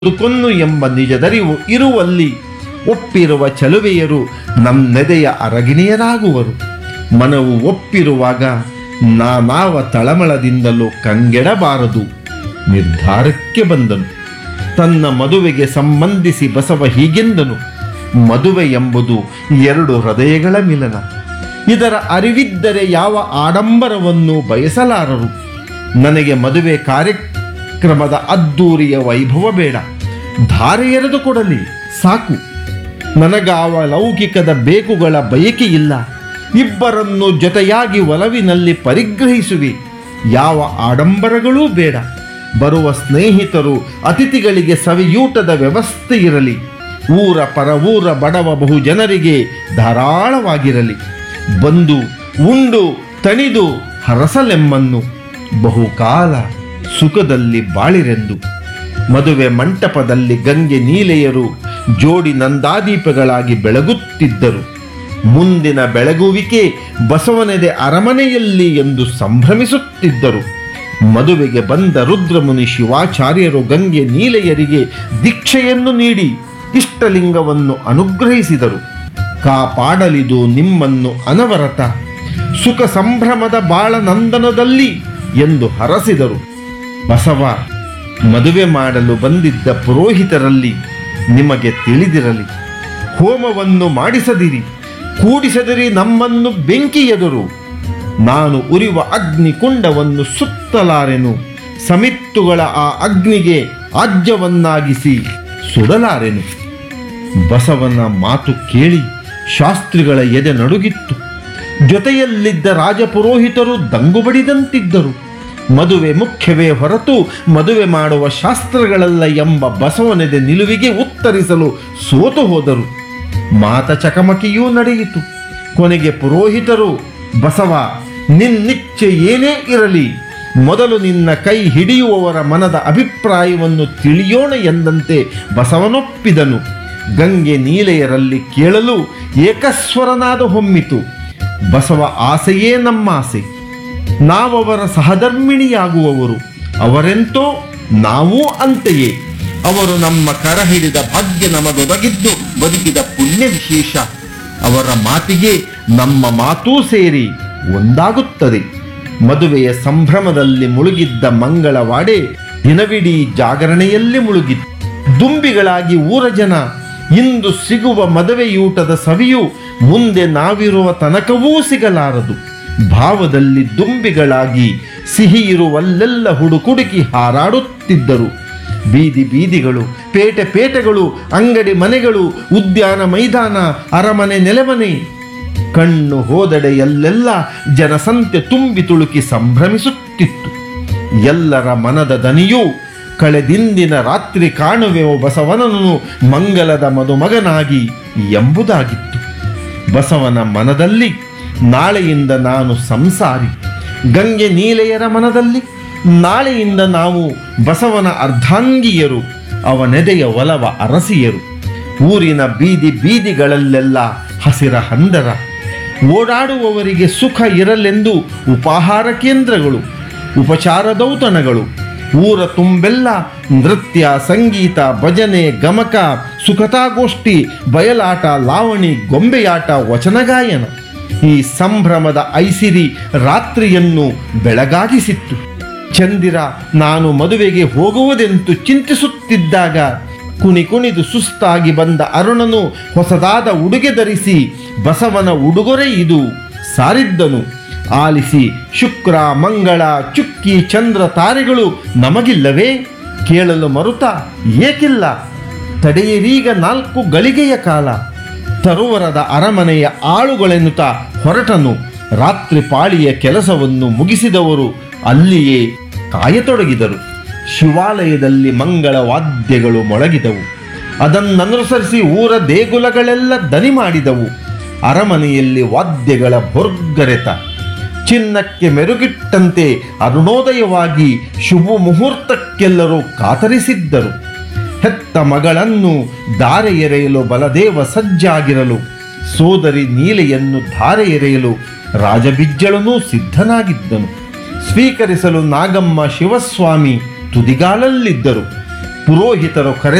ಬದುಕೊನ್ನು ಎಂಬ ನಿಜದರಿವು ಇರುವಲ್ಲಿ ಒಪ್ಪಿರುವ ಚಲುವೆಯರು ನಮ್ನೆದೆಯ ಅರಗಿಣಿಯರಾಗುವರು ಮನವು ಒಪ್ಪಿರುವಾಗ ನಾನಾವ ತಳಮಳದಿಂದಲೂ ಕಂಗೆಡಬಾರದು ನಿರ್ಧಾರಕ್ಕೆ ಬಂದನು ತನ್ನ ಮದುವೆಗೆ ಸಂಬಂಧಿಸಿ ಬಸವ ಹೀಗೆಂದನು ಮದುವೆ ಎಂಬುದು ಎರಡು ಹೃದಯಗಳ ಮಿಲನ ಇದರ ಅರಿವಿದ್ದರೆ ಯಾವ ಆಡಂಬರವನ್ನು ಬಯಸಲಾರರು ನನಗೆ ಮದುವೆ ಕಾರ್ಯಕ್ರಮದ ಅದ್ದೂರಿಯ ವೈಭವ ಬೇಡ ಧಾರೆ ಎರೆದು ಕೊಡಲಿ ಸಾಕು ನನಗಾವ ಲೌಕಿಕದ ಬೇಕುಗಳ ಬಯಕೆ ಇಲ್ಲ ಇಬ್ಬರನ್ನು ಜೊತೆಯಾಗಿ ಒಲವಿನಲ್ಲಿ ಪರಿಗ್ರಹಿಸುವಿ ಯಾವ ಆಡಂಬರಗಳೂ ಬೇಡ ಬರುವ ಸ್ನೇಹಿತರು ಅತಿಥಿಗಳಿಗೆ ಸವಿಯೂಟದ ವ್ಯವಸ್ಥೆ ಇರಲಿ ಊರ ಪರ ಊರ ಬಡವ ಬಹು ಜನರಿಗೆ ಧಾರಾಳವಾಗಿರಲಿ ಬಂದು ಉಂಡು ತಣಿದು ಹರಸಲೆಮ್ಮನ್ನು ಬಹುಕಾಲ ಸುಖದಲ್ಲಿ ಬಾಳಿರೆಂದು ಮದುವೆ ಮಂಟಪದಲ್ಲಿ ಗಂಗೆ ನೀಲೆಯರು ಜೋಡಿ ನಂದಾದೀಪಗಳಾಗಿ ಬೆಳಗುತ್ತಿದ್ದರು ಮುಂದಿನ ಬೆಳಗುವಿಕೆ ಬಸವನೆದೆ ಅರಮನೆಯಲ್ಲಿ ಎಂದು ಸಂಭ್ರಮಿಸುತ್ತಿದ್ದರು ಮದುವೆಗೆ ಬಂದ ರುದ್ರಮುನಿ ಶಿವಾಚಾರ್ಯರು ಗಂಗೆ ನೀಲೆಯರಿಗೆ ದೀಕ್ಷೆಯನ್ನು ನೀಡಿ ಇಷ್ಟಲಿಂಗವನ್ನು ಅನುಗ್ರಹಿಸಿದರು ಕಾಪಾಡಲಿದು ನಿಮ್ಮನ್ನು ಅನವರತ ಸುಖ ಸಂಭ್ರಮದ ಬಾಳನಂದನದಲ್ಲಿ ಎಂದು ಹರಸಿದರು ಬಸವ ಮದುವೆ ಮಾಡಲು ಬಂದಿದ್ದ ಪುರೋಹಿತರಲ್ಲಿ ನಿಮಗೆ ತಿಳಿದಿರಲಿ ಹೋಮವನ್ನು ಮಾಡಿಸದಿರಿ ಕೂಡಿಸದಿರಿ ನಮ್ಮನ್ನು ಬೆಂಕಿ ಎದುರು ನಾನು ಉರಿವ ಅಗ್ನಿ ಕುಂಡವನ್ನು ಸುತ್ತಲಾರೆನು ಸಮಿತ್ತುಗಳ ಆ ಅಗ್ನಿಗೆ ಆಜ್ಯವನ್ನಾಗಿಸಿ ಸುಡಲಾರೆನು ಬಸವನ ಮಾತು ಕೇಳಿ ಶಾಸ್ತ್ರಿಗಳ ಎದೆ ನಡುಗಿತ್ತು ಜೊತೆಯಲ್ಲಿದ್ದ ರಾಜಪುರೋಹಿತರು ದಂಗು ಬಡಿದಂತಿದ್ದರು ಮದುವೆ ಮುಖ್ಯವೇ ಹೊರತು ಮದುವೆ ಮಾಡುವ ಶಾಸ್ತ್ರಗಳಲ್ಲ ಎಂಬ ಬಸವನೆದೆ ನಿಲುವಿಗೆ ಉತ್ತರಿಸಲು ಸೋತು ಹೋದರು ಮಾತ ಚಕಮಕಿಯೂ ನಡೆಯಿತು ಕೊನೆಗೆ ಪುರೋಹಿತರು ಬಸವ ನಿನ್ನಿಚ್ಛೆ ಏನೇ ಇರಲಿ ಮೊದಲು ನಿನ್ನ ಕೈ ಹಿಡಿಯುವವರ ಮನದ ಅಭಿಪ್ರಾಯವನ್ನು ತಿಳಿಯೋಣ ಎಂದಂತೆ ಬಸವನೊಪ್ಪಿದನು ಗಂಗೆ ನೀಲೆಯರಲ್ಲಿ ಕೇಳಲು ಏಕಸ್ವರನಾದ ಹೊಮ್ಮಿತು ಬಸವ ಆಸೆಯೇ ನಮ್ಮಾಸೆ ನಾವವರ ಸಹಧರ್ಮಿಣಿಯಾಗುವವರು ಅವರೆಂತೋ ನಾವೂ ಅಂತೆಯೇ ಅವರು ನಮ್ಮ ಕರ ಹಿಡಿದ ಭಾಗ್ಯ ನಮಗೊದಗಿದ್ದು ಬದುಕಿದ ಪುಣ್ಯ ವಿಶೇಷ ಅವರ ಮಾತಿಗೆ ನಮ್ಮ ಮಾತೂ ಸೇರಿ ಒಂದಾಗುತ್ತದೆ ಮದುವೆಯ ಸಂಭ್ರಮದಲ್ಲಿ ಮುಳುಗಿದ್ದ ಮಂಗಳವಾಡೆ ದಿನವಿಡೀ ಜಾಗರಣೆಯಲ್ಲಿ ಮುಳುಗಿತ್ತು ದುಂಬಿಗಳಾಗಿ ಊರ ಜನ ಇಂದು ಸಿಗುವ ಮದುವೆಯೂಟದ ಸವಿಯು ಮುಂದೆ ನಾವಿರುವ ತನಕವೂ ಸಿಗಲಾರದು ಭಾವದಲ್ಲಿ ದುಂಬಿಗಳಾಗಿ ಸಿಹಿ ಇರುವಲ್ಲೆಲ್ಲ ಹುಡುಕುಡುಕಿ ಹಾರಾಡುತ್ತಿದ್ದರು ಬೀದಿ ಬೀದಿಗಳು ಪೇಟೆ ಪೇಟೆಗಳು ಅಂಗಡಿ ಮನೆಗಳು ಉದ್ಯಾನ ಮೈದಾನ ಅರಮನೆ ನೆಲೆಮನೆ ಕಣ್ಣು ಹೋದೆಡೆ ಎಲ್ಲೆಲ್ಲ ಜನಸಂತೆ ತುಂಬಿ ತುಳುಕಿ ಸಂಭ್ರಮಿಸುತ್ತಿತ್ತು ಎಲ್ಲರ ಮನದ ದನಿಯೂ ಕಳೆದಿಂದಿನ ರಾತ್ರಿ ಕಾಣುವೆವು ಬಸವನನು ಮಂಗಲದ ಮದುಮಗನಾಗಿ ಎಂಬುದಾಗಿತ್ತು ಬಸವನ ಮನದಲ್ಲಿ ನಾಳೆಯಿಂದ ನಾನು ಸಂಸಾರಿ ಗಂಗೆ ನೀಲೆಯರ ಮನದಲ್ಲಿ ನಾಳೆಯಿಂದ ನಾವು ಬಸವನ ಅರ್ಧಾಂಗಿಯರು ಅವನೆದೆಯ ಒಲವ ಅರಸಿಯರು ಊರಿನ ಬೀದಿ ಬೀದಿಗಳಲ್ಲೆಲ್ಲ ಹಸಿರ ಹಂದರ ಓಡಾಡುವವರಿಗೆ ಸುಖ ಇರಲೆಂದು ಉಪಾಹಾರ ಕೇಂದ್ರಗಳು ಉಪಚಾರದೌತಣಗಳು ಊರ ತುಂಬೆಲ್ಲ ನೃತ್ಯ ಸಂಗೀತ ಭಜನೆ ಗಮಕ ಸುಖತಾಗೋಷ್ಠಿ ಬಯಲಾಟ ಲಾವಣಿ ಗೊಂಬೆಯಾಟ ವಚನಗಾಯನ ಈ ಸಂಭ್ರಮದ ಐಸಿರಿ ರಾತ್ರಿಯನ್ನು ಬೆಳಗಾಗಿಸಿತ್ತು ಚಂದಿರ ನಾನು ಮದುವೆಗೆ ಹೋಗುವುದೆಂತು ಚಿಂತಿಸುತ್ತಿದ್ದಾಗ ಕುಣಿ ಕುಣಿದು ಸುಸ್ತಾಗಿ ಬಂದ ಅರುಣನು ಹೊಸದಾದ ಉಡುಗೆ ಧರಿಸಿ ಬಸವನ ಉಡುಗೊರೆ ಇದು ಸಾರಿದ್ದನು ಆಲಿಸಿ ಶುಕ್ರ ಮಂಗಳ ಚುಕ್ಕಿ ಚಂದ್ರ ತಾರೆಗಳು ನಮಗಿಲ್ಲವೇ ಕೇಳಲು ಮರುತ ಏಕಿಲ್ಲ ತಡೆಯಿರೀಗ ನಾಲ್ಕು ಗಳಿಗೆಯ ಕಾಲ ತರುವರದ ಅರಮನೆಯ ಆಳುಗಳೆನ್ನುತ್ತಾ ಹೊರಟನು ರಾತ್ರಿ ಪಾಳಿಯ ಕೆಲಸವನ್ನು ಮುಗಿಸಿದವರು ಅಲ್ಲಿಯೇ ಕಾಯತೊಡಗಿದರು ಶಿವಾಲಯದಲ್ಲಿ ಮಂಗಳ ವಾದ್ಯಗಳು ಮೊಳಗಿದವು ಅದನ್ನನುಸರಿಸಿ ಊರ ದೇಗುಲಗಳೆಲ್ಲ ದನಿ ಮಾಡಿದವು ಅರಮನೆಯಲ್ಲಿ ವಾದ್ಯಗಳ ಭೊರ್ಗರೆತ ಚಿನ್ನಕ್ಕೆ ಮೆರುಗಿಟ್ಟಂತೆ ಅರುಣೋದಯವಾಗಿ ಶುಭ ಮುಹೂರ್ತಕ್ಕೆಲ್ಲರೂ ಕಾತರಿಸಿದ್ದರು ಹೆತ್ತ ಮಗಳನ್ನು ದಾರೆ ಎರೆಯಲು ಬಲದೇವ ಸಜ್ಜಾಗಿರಲು ಸೋದರಿ ನೀಲೆಯನ್ನು ಧಾರೆ ಎರೆಯಲು ರಾಜಬಿಜ್ಜಳನೂ ಸಿದ್ಧನಾಗಿದ್ದನು ಸ್ವೀಕರಿಸಲು ನಾಗಮ್ಮ ಶಿವಸ್ವಾಮಿ ತುದಿಗಾಲಲ್ಲಿದ್ದರು ಪುರೋಹಿತರು ಕರೆ